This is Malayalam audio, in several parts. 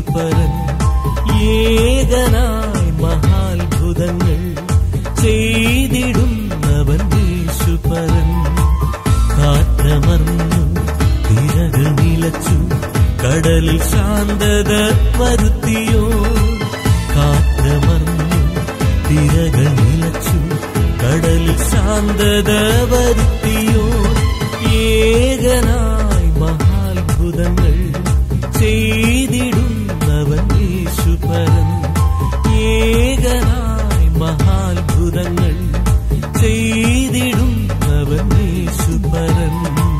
യേശുപരൻ ഏകനായി മഹാത്ഭുതങ്ങൾ ചെയ്തിടുന്നവൻ യേശുപരൻ കാറ്റമർന്നു തിരകൾ നിലച്ചു കടലിൽ ശാന്തത വരുത്തിയോ കാറ്റമർന്നു തിരകൾ നിലച്ചു കടലിൽ ശാന്തത വരുത്തിയോ ഏകനായി മഹാത്ഭുതങ്ങൾ ചെയ്തിടുന്നവൻ യേശുപരൻ ഏകനായി മഹാത്ഭുതങ്ങൾ ചെയ്തിടുന്നവൻ യേശുപരൻ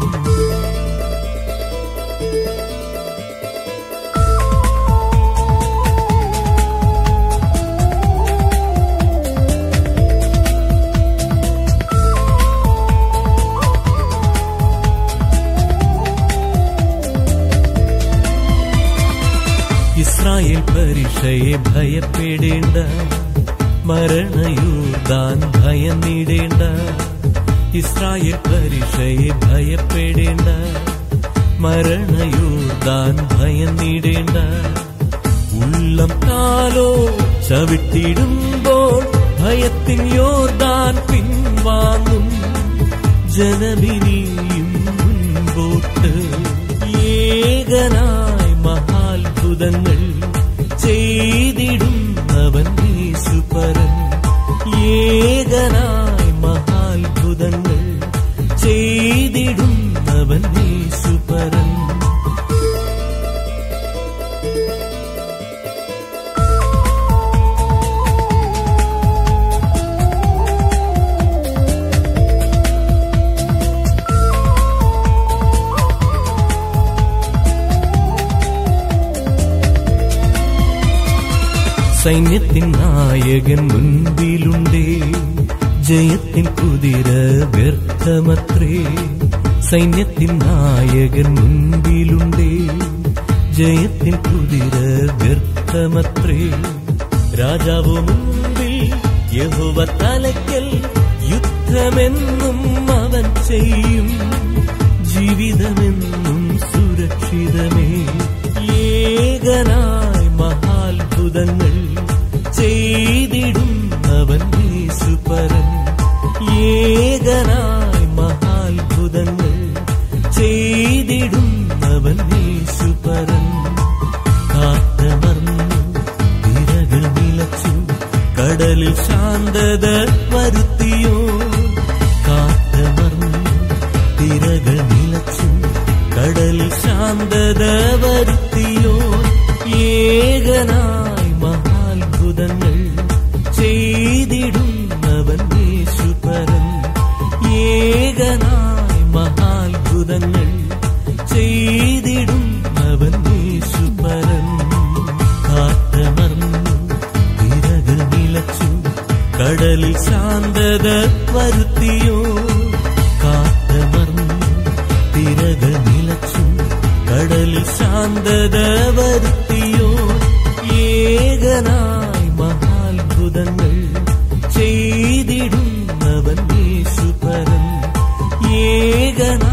ഇസ്രായേൽ പരീക്ഷയെ ഭയപ്പെടേണ്ട മരണയൂർദാൻ ഭയന്നിടേണ്ട ഇസ്രായേൽ പരീക്ഷയെ ഭയപ്പെടേണ്ട മരണയൂർദാൻ ഭയന്നിടേണ്ട ഉള്ളം കാലോ ചവിട്ടിടുമ്പോൾ ഭയത്തിൻ യോർദാൻ പിൻവാങ്ങും ജനമിനിയും മുൻപോട്ട് ഏകനായി മഹാത്ഭുതങ്ങൾ ചെയ്തിടുന്നവൻ യേശുപരൻ ഏകനായി മഹാത്ഭുതങ്ങൾ ചെയ്തിടുന്നവൻ യേശുപരൻ സൈന്യത്തിൻ നായകൻ മുൻപിലുണ്ടേ ജയത്തിൻ കുതിര വ്യർത്ഥമത്രേ സൈന്യത്തിൻ നായകൻ മുൻപിലുണ്ടേ ജയത്തിൻ കുതിര വ്യർത്ഥമത്രേ രാജാവ് മുൻപിൽ യഹോവ തലയ്ക്കൽ യുദ്ധമെന്നും അവൻ ചെയ്യും ജീവിതമെന്നും സുരക്ഷിതമേ ഏകനായി മഹാത്ഭുതങ്ങൾ ചെയ്തിടുന്നവൻ യേശുപരൻ ഏകനായി മഹാത്ഭുതങ്ങൾ ചെയ്തിടുന്നവൻ യേശുപരൻ കാറ്റമർന്നു തിരകൾ നിലച്ചു കടലിൽ ശാന്തത വരുത്തിയോ കാറ്റമർന്നു തിരകൾ നിലച്ചു കടലിൽ ശാന്തത വരുത്തിയോ ഏകനായി മഹാത്ഭുതങ്ങൾ ചെയ്തിടുന്നവൻ യേശുപരൻ ഏകനായി മഹാത്ഭുതങ്ങൾ ചെയ്തിടുന്നവൻ യേശുപരൻ കാറ്റമർന്നു തിരകൾ നിലച്ചു കടലിൽ ശാന്തത വരുത്തിയോ കാറ്റമർന്നു തിരകൾ നിലച്ചു കടലിൽ ശാന്തത വരുത്തിയോ ഏകനായി മഹാത്ഭുതങ്ങൾ ചെയ്തിടുന്നവൻ യേശുപരൻ ഏകനായി